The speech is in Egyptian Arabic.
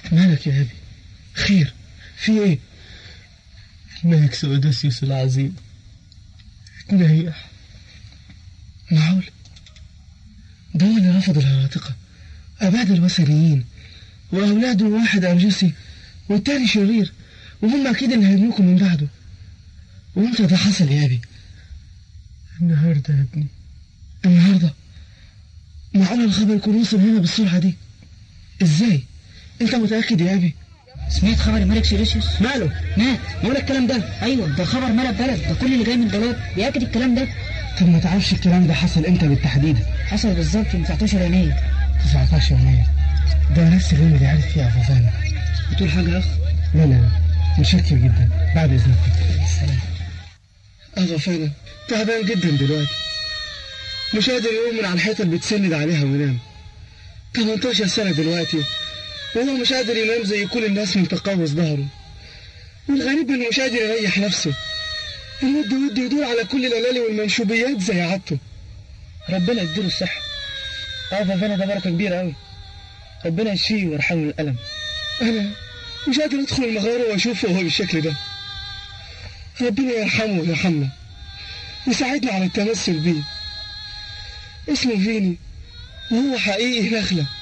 مالك يا أبي خير في إيه الملك سودوسيوس العظيم اتنيح معقول ده هو اللي رفض الهراطقة أباد الوثنيين وأولاده واحد أرجسي والتاني شرير وهم أكيد اللي هيملكوا من بعده وإمتى ده حصل يا أبي النهاردة يا ابني النهاردة معقول الخبر يكون وصل هنا بالسرعة دي ازاي انت متأكد يا أبي سمعت خبر الملك سيريسيوس ماله مات مال الكلام ده ايوه ده خبر ملا البلد ده كل اللي جاي من البلد بياكد الكلام ده طب ما تعرفش الكلام ده حصل امتى بالتحديد حصل بالظبط يوم 19 يناير 19 يناير ده نفس اليوم اللي عرف فيه فوزانا بتقول حاجه يا اخ لا لا لا متشكر جدا بعد اذنك سلام اه فعلا تعبان جدا دلوقتي مش قادر يقوم من على الحيطه اللي بتسند عليها وينام 18 سنه دلوقتي وهو مش قادر ينام زي كل الناس من تقوس ظهره والغريب انه مش قادر يريح نفسه الود ود يدور على كل الالالي والمنشوبيات زي عادته ربنا يديله الصحه اه فافانا ده بركه كبيره قوي ربنا يشفيه ويرحمه من الالم انا مش قادر ادخل المغاره واشوفه وهو بالشكل ده ربنا يرحمه ويرحمنا يساعدنا على التمثل بيه اسمه فيني وهو حقيقي نخله